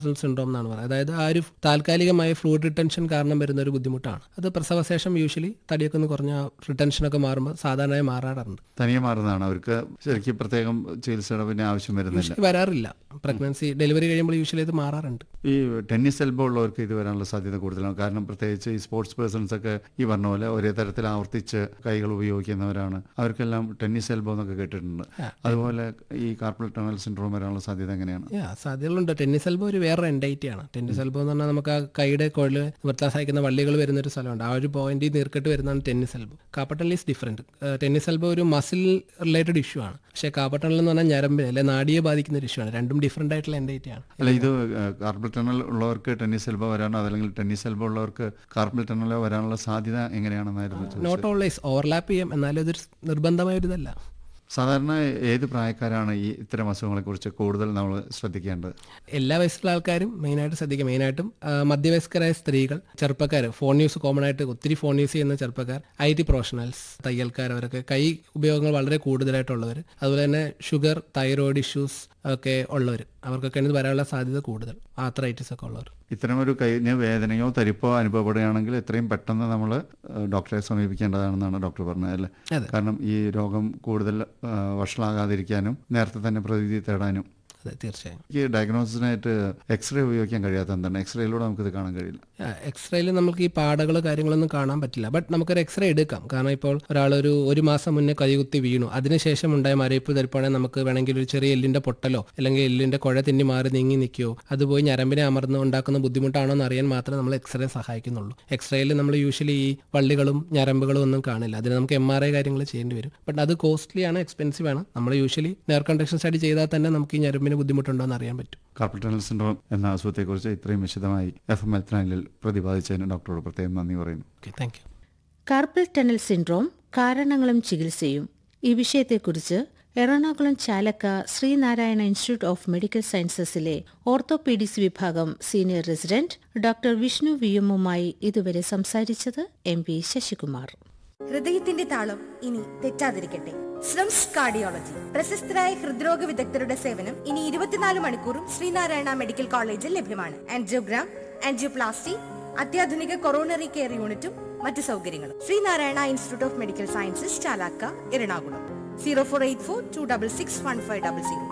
Syndrome എന്നാണ് പറയുന്നത് അതായത് ആ ഒരു താൽക്കാലികമായ ഫ്ലൂയിഡ് റിട്ടൻഷൻ കാരണം വരുന്ന ഒരു ബുദ്ധിമുട്ടാണ് അത് പ്രസവശേഷം യൂഷ്വലി തടിയൊക്കെ ഒന്ന് കുറഞ്ഞ റിട്ടൻഷനൊക്കെ മാറുമ്പോൾ സാധാരണയായി മാറാറുണ്ട് തനിയെ മാറുന്നതാണ് അവർക്ക് ശരിക്കും പ്രത്യേകം ചികിത്സയുടെ പിന്നെ ആവശ്യം വരുന്നില്ല യൂഷ്വലി വരാറില്ല പ്രഗ്നൻസി ഡെലിവറി കഴിയുമ്പോൾ യൂഷ്വലി ഇത് മാറാറുണ്ട് ഈ ടെന്നീസ് എൽബോ ഉള്ളവർക്ക് ഇത് വരാനുള്ള സാധ്യത കൂടുതലാണ് കാരണം പ്രത്യേകിച്ച് ഈ സ്പോർട്സ് പേഴ്സൺസ് ഒക്കെ ഈ പറഞ്ഞ പോലെ ഒരേ തരത്തിൽ ആവർത്തിച്ച് കൈകൾ ഉപയോഗിക്കുന്നവരാണ് അവർക്കെല്ലാം ടെന്നീസ് എൽബോ എന്നൊക്കെ കേട്ടിട്ടുണ്ട് അതുപോലെ ഈ കാർപ്പൽ ടണൽ സിൻഡ്രോം വരാനുള്ള സാധ്യത എങ്ങനെയാണ് യാ സാധ്യതകളുണ്ട് ടെന്നീസ് എൽബോ ഒരു വേറെ എൻഡൈറ്റി ആണ് ടെന്നീസ് എൽബോ എന്ന് പറഞ്ഞാൽ നമുക്ക് ആ കൈയുടെ കുഴല് നിർത്താൻ സഹായിക്കുന്ന വള്ളികൾ വരുന്ന ഒരു സ്ഥലമുണ്ട് ആ ഒരു പോയിന്റ് നീർക്കെട്ട് വരുന്നതാണ് tennis elbow carpal tunnel is different tennis elbow ഒരു മസിൽ റിലേറ്റഡ് ഇഷ്യൂ ആണ് പക്ഷേ കാപ്പട്ടണൽ എന്ന് പറഞ്ഞാൽ ഞരമ്പിനെ അല്ലെ നാടിയെ ബാധിക്കുന്ന ഒരു ഇഷ്യൂ ആണ് രണ്ടും ഡിഫറെന്റ് ആയിട്ടുള്ള എൻഡൈറ്റി ആണ് അല്ല ഇത് കാർപ്പൽ ടണൽ ഉള്ളവർക്ക് ടെന്നീസ് എൽബോ വരാനോ അതല്ലെങ്കിൽ ടെന്നീസ് എൽബോ ഉള്ളവർക്ക് കാർപ്പൽ ടണലോ വരാനുള്ള സാധ്യത എങ്ങനെയാണെന്നായിരുന്നു ചോദിച്ചത്. നോട്ട് ഓൾവേസ് ഓവർലാപ്പ് ചെയ്യാം എന്നാലും അതൊരു നിർബന്ധമായ ഒരു ഇതല്ല സാധാരണ ഏത് പ്രായക്കാരാണ് ഈ ഇത്തരം അസുഖങ്ങളെക്കുറിച്ച് കൂടുതൽ നമ്മൾ ശ്രദ്ധിക്കേണ്ടത് എല്ലാ വയസ്സുള്ള ആൾക്കാരും മെയിനായിട്ട് ശ്രദ്ധിക്കുക മെയിനായിട്ടും ആ, മധ്യവയസ്കരായ സ്ത്രീകൾ ചെറുപ്പക്കാർ ഫോൺ യൂസ് കോമൺ ആയിട്ട് ഒത്തിരി ഫോൺ യൂസ് ചെയ്യുന്ന ചെറുപ്പക്കാർ ഐ ടി പ്രൊഫഷണൽസ് തയ്യൽക്കാർ അവരൊക്കെ കൈ ഉപയോഗങ്ങൾ വളരെ കൂടുതലായിട്ടുള്ളവർ അതുപോലെ തന്നെ ഷുഗർ തൈറോയിഡ് ഇഷ്യൂസ് ഒക്കെ ഉള്ളവർ അവർക്കൊക്കെയാണ് ഇത് വരാനുള്ള സാധ്യത കൂടുതൽ ആത്രൈറ്റിസ് ഒക്കെ ഉള്ളവർ ഇത്തരം ഒരു കൈന് വേദനയോ തരിപ്പോ അനുഭവപ്പെടുകയാണെങ്കിൽ എത്രയും പെട്ടെന്ന് നമ്മൾ ഡോക്ടറെ സമീപിക്കേണ്ടതാണെന്നാണ് ഡോക്ടർ പറഞ്ഞത് അല്ലേ അതെ. കാരണം ഈ രോഗം കൂടുതൽ ആ, വഷളാകാതിരിക്കാനും നേരത്തെ തന്നെ പ്രതിവിധി തേടാനും അതെ തീർച്ചയായും ഈ ഡയഗ്നോസിനായിട്ട് എക്സ്റേ ഉപയോഗിക്കാൻ കഴിയാത്ത എന്താണ് എക്സ്റേയിലൂടെ നമുക്കിത് കാണാൻ കഴിയില്ല എക്സ്റേയിൽ നമുക്ക് ഈ പാടകൾ കാര്യങ്ങളൊന്നും കാണാൻ പറ്റില്ല ബട്ട് നമുക്കൊരു എക്സ്റേ എടുക്കാം കാരണം ഇപ്പോൾ ഒരാൾ ഒരു ഒരു മാസം മുന്നേ കൈകുത്തി വീണു അതിനുശേഷം ഉണ്ടായ മരവിപ്പ് തരിപ്പാണെങ്കിൽ നമുക്ക് വേണമെങ്കിൽ ഒരു ചെറിയ എല്ലിന്റെ പൊട്ടലോ അല്ലെങ്കിൽ എല്ലിന്റെ കുഴ തിന്നി മാറി നീങ്ങി നിൽക്കുകയോ അത് പോയി ഞരമ്പിനെ അമർന്ന് ഉണ്ടാക്കുന്ന ബുദ്ധിമുട്ടാണോ എന്ന് അറിയാൻ മാത്രമേ നമ്മൾ എക്സ്റേ സഹായിക്കുന്നുള്ളൂ എക്സ്റേയിൽ നമ്മൾ യൂഷ്വലി ഈ വള്ളികളും ഞരമ്പുകളും ഒന്നും കാണില്ല അതിന് നമുക്ക് എം ആർ ഐ കാര്യങ്ങൾ ചെയ്യേണ്ടി വരും ബട്ട് അത് കോസ്റ്റ്ലി ആണ് എക്സ്പെൻസീവ് ആണ് നമ്മൾ യൂഷ്വലി നെയർ കണ്ടക്ഷൻ സ്റ്റഡി ചെയ്താൽ തന്നെ നമുക്ക് ഈ ഞരമ്പിന് ബുദ്ധിമുട്ടുണ്ടോ എന്ന് അറിയാൻ പറ്റും കാർപ്പൽ ടണൽ സിൻഡ്രോം എന്ന അസുഖത്തെക്കുറിച്ച് ഇത്രയും വിശദമായി എഫ് എം എൽത്തനാലിൽ പ്രതിപാദിച്ചതിന് ഡോക്ടറോട് പ്രത്യേകം നന്ദി പറയുന്നു okay thank you carpal tunnel syndrome കാരണങ്ങളും ചികിത്സയും ഈ വിഷയത്തെക്കുറിച്ച് Ernakulam Chalakka Sreenarayana institute of medical സയൻസസിലെ ഓർത്തോപീഡിക്സ് വിഭാഗം സീനിയർ റെസിഡന്റ് ഡോക്ടർ വിഷ്ണു വിയമ്മുമായി ഇതുവരെ സംസാരിച്ചത് എം പി ശശികുമാർ ഹൃദയത്തിന്റെ താളം ഇനി തെറ്റാതിരിക്കട്ടെ സ്രംസ് കാർഡിയോളജി പ്രശസ്തരായ ഹൃദ്രോഗ വിദഗ്ധരുടെ സേവനം ഇനി ഇരുപത്തിനാല് മണിക്കൂറും ശ്രീനാരായണ മെഡിക്കൽ കോളേജിൽ ലഭ്യമാണ് ആൻജിയോഗ്രാം ആൻജിയോപ്ലാസ്റ്റി അത്യാധുനിക കൊറോണറി കെയർ യൂണിറ്റും മറ്റു സൗകര്യങ്ങളും Sreenarayana institute of medical sciences Chalakka Ernakulam zero four eight four two double six one five double zero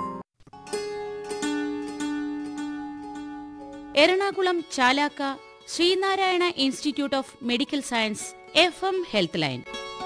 Ernakulam Chalakka Sreenarayana institute of medical science F M health line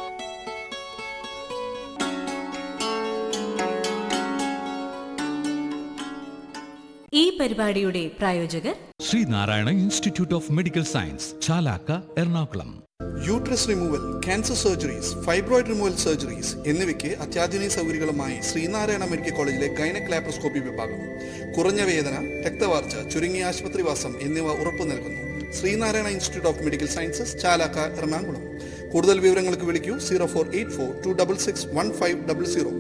ഈ പരിപാടിയുടെ പ്രായോജകർ Sreenarayana institute of medical science Chalakka Ernakulam uterus removal cancer surgeries fibroid removal surgeries എന്നിവയ്ക്ക് അത്യാധുനിക സൗകര്യങ്ങളുമായി Sreenarayana medical കോളേജിലെ gynaec laparoscopy വിഭാഗം കുറഞ്ഞ വേദന രക്തവാർച്ച ചുരുങ്ങിയ ആശുപത്രിവാസം എന്നിവ ഉറപ്പു നൽകുന്നു Sreenarayana institute of medical sciences Chalakka Ernakulam കൂടുതൽ വിവരങ്ങൾക്ക് വിളിക്കൂ zero four eight four two double six one five double zero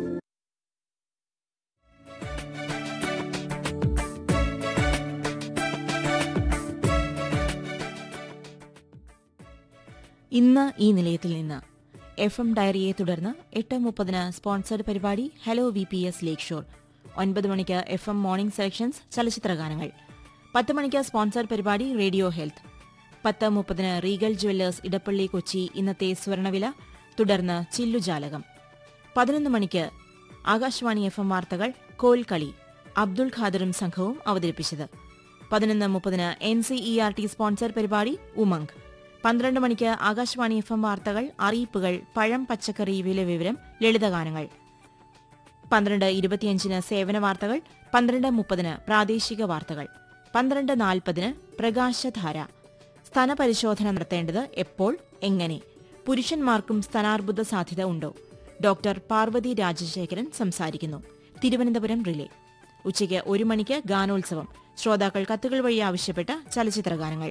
ഇന്ന് ഈ നിലയത്തിൽ നിന്ന് എഫ് എം ഡയറിയെ തുടർന്ന് എട്ട് മുപ്പതിന് സ്പോൺസർഡ് പരിപാടി hello V P S lakeshore ഒൻപത് മണിക്ക് എഫ് എം മോർണിംഗ് സെലക്ഷൻസ് ചലച്ചിത്രഗാനങ്ങൾ പത്ത് മണിക്ക് സ്പോൺസർഡ് പരിപാടി റേഡിയോ ഹെൽത്ത് പത്ത് മുപ്പതിന് റീഗൽ ജുവല്ലേഴ്സ് ഇടപ്പള്ളി കൊച്ചി ഇന്നത്തെ സ്വർണവില തുടർന്ന് ചില്ലുജാലകം പതിനൊന്ന് മണിക്ക് ആകാശവാണി എഫ് എം വാർത്തകൾ കോൽക്കളി അബ്ദുൾ ഖാദറും സംഘവും അവതരിപ്പിച്ചത് പതിനൊന്ന് മുപ്പതിന് N C E R T sponsor പരിപാടി ഉമംഗ് പന്ത്രണ്ട് മണിക്ക് ആകാശവാണി എഫ് എം വാർത്തകൾ അറിയിപ്പുകൾ പഴം പച്ചക്കറി വില വിവരം ലളിതഗാനങ്ങൾ പന്ത്രണ്ട് ഇരുപത്തിയഞ്ചിന് സേവന വാർത്തകൾ പന്ത്രണ്ട് മുപ്പതിന് പ്രാദേശിക വാർത്തകൾ പന്ത്രണ്ട് നാൽപ്പതിന് പ്രകാശധാര സ്തനപരിശോധന നടത്തേണ്ടത് എപ്പോൾ എങ്ങനെ പുരുഷന്മാർക്കും സ്തനാർബുദ സാധ്യത ഉണ്ടോ ഡോക്ടർ പാർവതി രാജശേഖരൻ സംസാരിക്കുന്നു തിരുവനന്തപുരം റിലേ ഉച്ചയ്ക്ക് ഒരു മണിക്ക് ഗാനോത്സവം ശ്രോതാക്കൾ കത്തുകൾ വഴി ആവശ്യപ്പെട്ട ചലച്ചിത്രഗാനങ്ങൾ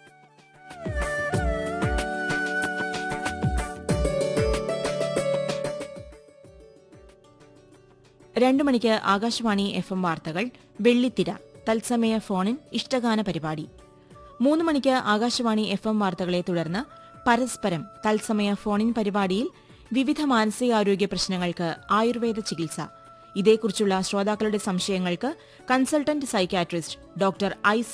രണ്ടു മണിക്ക് ആകാശവാണി എഫ് എം വാർത്തകൾ വെള്ളിത്തിര തത്സമയ ഫോണിൻ ഇഷ്ടഗാന പരിപാടി മൂന്ന് മണിക്ക് ആകാശവാണി എഫ് എം വാർത്തകളെ തുടർന്ന് പരസ്പരം തത്സമയ ഫോണിൻ പരിപാടിയിൽ വിവിധ മാനസികാരോഗ്യ പ്രശ്നങ്ങൾക്ക് ആയുർവേദ ചികിത്സ ഇതേക്കുറിച്ചുള്ള ശ്രോതാക്കളുടെ സംശയങ്ങൾക്ക് കൺസൾട്ടന്റ് സൈക്കാട്രിസ്റ്റ് ഡോക്ടർ ഐ